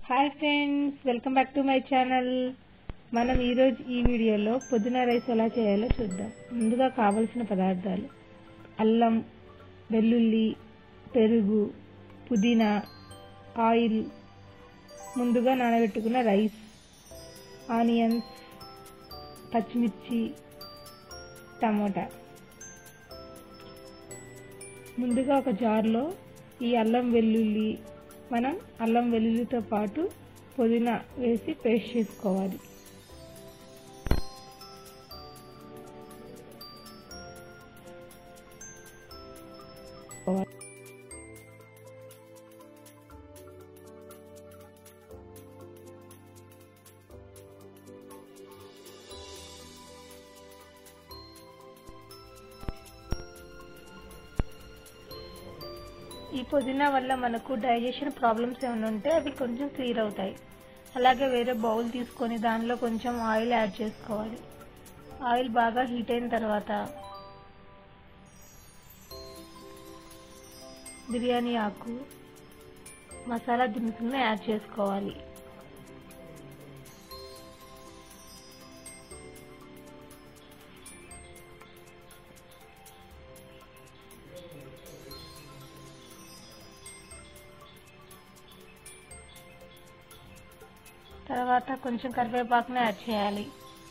hi friends welcome back to my channel మనం ఈరోజు ఈ వీడియోలో పుదీనా రైస్ ఎలా చేయాలో చూద్దాం ముందుగా కావలసిన పదార్థాలు అల్లం వెల్లుల్లి పెరుగు పుదీనా ఆయిల్ ముందుగా నానబెట్టుకున్న రైస్ ఆనియన్స్ పచ్చిమిర్చి టమోటా ముందుగా ఒక జార్లో ఈ అల్లం వెల్లుల్లి మనం అల్లం వెల్లుల్లితో పాటు పుదీనా వేసి పేస్ట్ చేసుకోవాలి ఈ పుదీనా వల్ల మనకు డైజెషన్ ప్రాబ్లమ్స్ ఏమైనా ఉంటే అవి కొంచెం క్లియర్ అవుతాయి అలాగే వేరే బౌల్ తీసుకొని దానిలో కొంచెం ఆయిల్ యాడ్ చేసుకోవాలి ఆయిల్ బాగా హీట్ అయిన తర్వాత బిర్యానీ ఆకు మసాలా దినుసులను యాడ్ చేసుకోవాలి తర్వాత కొంచెం కరివేపాకుని యాడ్ చేయాలి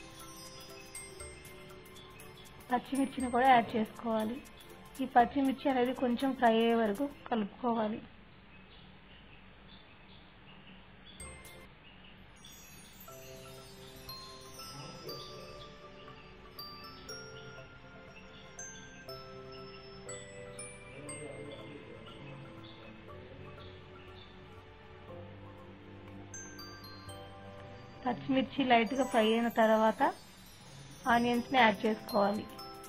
పచ్చిమిర్చిని కూడా యాడ్ చేసుకోవాలి ఈ పచ్చిమిర్చి అనేది కొంచెం ఫ్రై అయ్యే వరకు కలుపుకోవాలి పచ్చిమిర్చి లైట్గా ఫ్రై అయిన తర్వాత ఆనియన్స్ని యాడ్ చేసుకోవాలి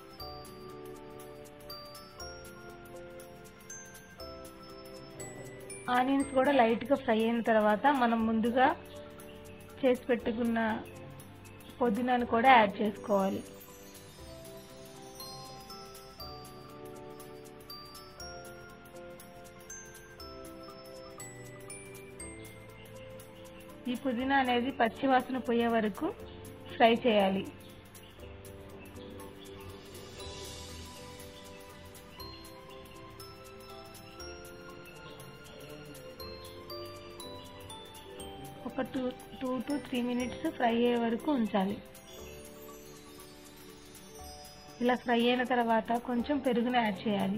ఆనియన్స్ కూడా లైట్గా ఫ్రై అయిన తర్వాత మనం ముందుగా చేసి పెట్టుకున్న పుదీనాను కూడా యాడ్ చేసుకోవాలి ఈ పుదీనా అనేది పచ్చి వాసన పోయే వరకు ఫ్రై చేయాలి ఒక two two to three minutes fry అయ్యే వరకు ఉంచాలి ఇలా ఫ్రై అయిన తర్వాత కొంచెం పెరుగును యాడ్ చేయాలి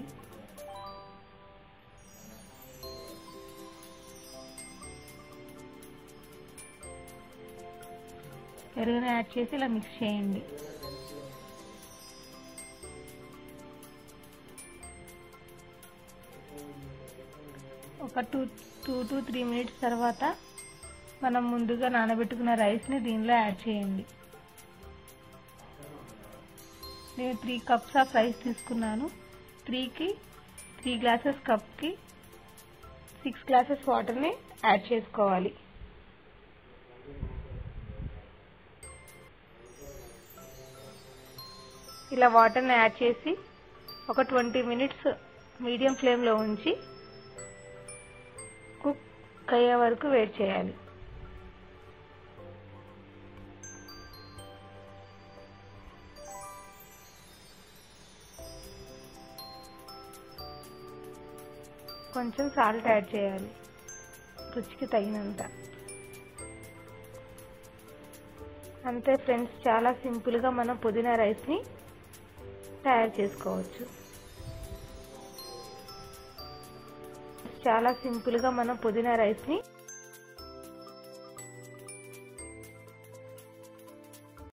పెరుగుని యాడ్ చేసి ఇలా మిక్స్ చేయండి ఒక two two to three minutes తర్వాత మనం ముందుగా నానబెట్టుకున్న రైస్ని దీనిలో యాడ్ చేయండి నేను త్రీ కప్స్ ఆఫ్ రైస్ తీసుకున్నాను త్రీకి త్రీ గ్లాసెస్ కప్కి సిక్స్ గ్లాసెస్ వాటర్ని యాడ్ చేసుకోవాలి ఇలా వాటర్ని యాడ్ చేసి ఒక ట్వంటీ మినిట్స్ మీడియం ఫ్లేమ్లో ఉంచి కుక్ అయ్యే వరకు వెయిట్ చేయాలి కొంచెం సాల్ట్ యాడ్ చేయాలి రుచికి తగినంత అంతే ఫ్రెండ్స్ చాలా సింపుల్గా మనం పుదీనా రైస్ని తయారు చేసుకోవచ్చు చాలా సింపుల్గా మనం పుదీనా రైస్ని